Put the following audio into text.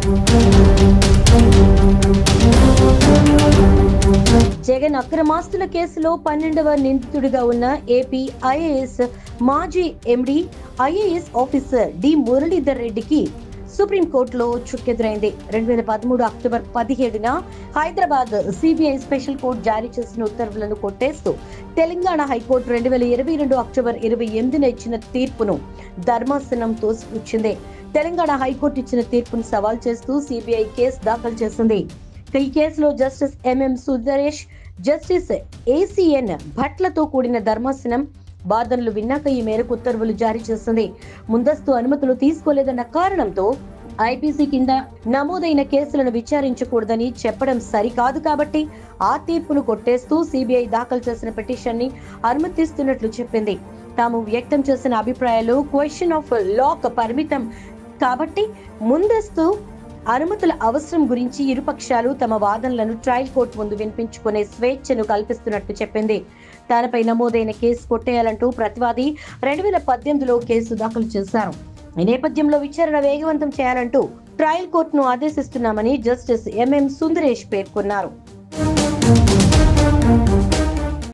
జగన్ అక్రమాస్తుల కేసులో పన్నెండవ నిందితుడిగా ఉన్న ఏపీ ఐఏఎస్ మాజీ MD IAS officer D Muralidhar రెడ్డికి సుప్రీంకోర్టులో చుక్కెదురైంది రెండు వేల పదమూడు అక్టోబర్ పదిహేడున హైదరాబాద్ సిబిఐ స్పెషల్ కోర్టు జారీ చేసిన ఉత్తర్వులను కొట్టేస్తూ తెలంగాణ హైకోర్టు రెండు వేల ఇరవై రెండు అక్టోబర్ ఇరవై ఎనిమిదిన ఇచ్చిన తీర్పును ధర్మాసనం తోసిపుచ్చింది తెలంగాణ హైకోర్టు ఇచ్చిన తీర్పును సవాల్ చేస్తూ సిబిఐ కేసు దాఖలు చేసింది ఈ కేసులో justice M M Sundaresh justice A C N భట్లతో కూడిన ధర్మాసనం వాదనలు విన్నాక ఈ మేరకు ఉత్తర్వులు జారీ చేసింది ముందస్తు అనుమతులు తీసుకోలేదన్న కారణంతో ఐపీసీ కింద నమోదైన కేసులను విచారించకూడదని చెప్పడం సరికాదు కాబట్టి ఆ తీర్పును కొట్టేస్తూ సిబిఐ దాఖలు చేసిన పిటిషన్ ని అనుమతిస్తున్నట్లు చెప్పింది తాము వ్యక్తం చేసిన అభిప్రాయాలు క్వశ్చన్ ఆఫ్ లాక్ పరిమితం కాబట్టి ముందస్తు అనుమతుల అవసరం గురించి ఇరుపక్షాలు తమ వాదనలను ట్రయల్ కోర్టు ముందు వినిపించుకునే స్వేచ్ఛను కల్పిస్తున్నట్టు చెప్పింది తనపై నమోదైన కేసు కొట్టేయాలంటూ ప్రతివాది రెండు వేల పద్దెనిమిదిలో కేసు దాఖలు చేశారు ఈ నేపథ్యంలో విచారణ వేగవంతం చేయాలంటూ ట్రయల్ కోర్టును ఆదేశిస్తున్నామని జస్టిస్ ఎంఎం సుందరేష్ పేర్కొన్నారు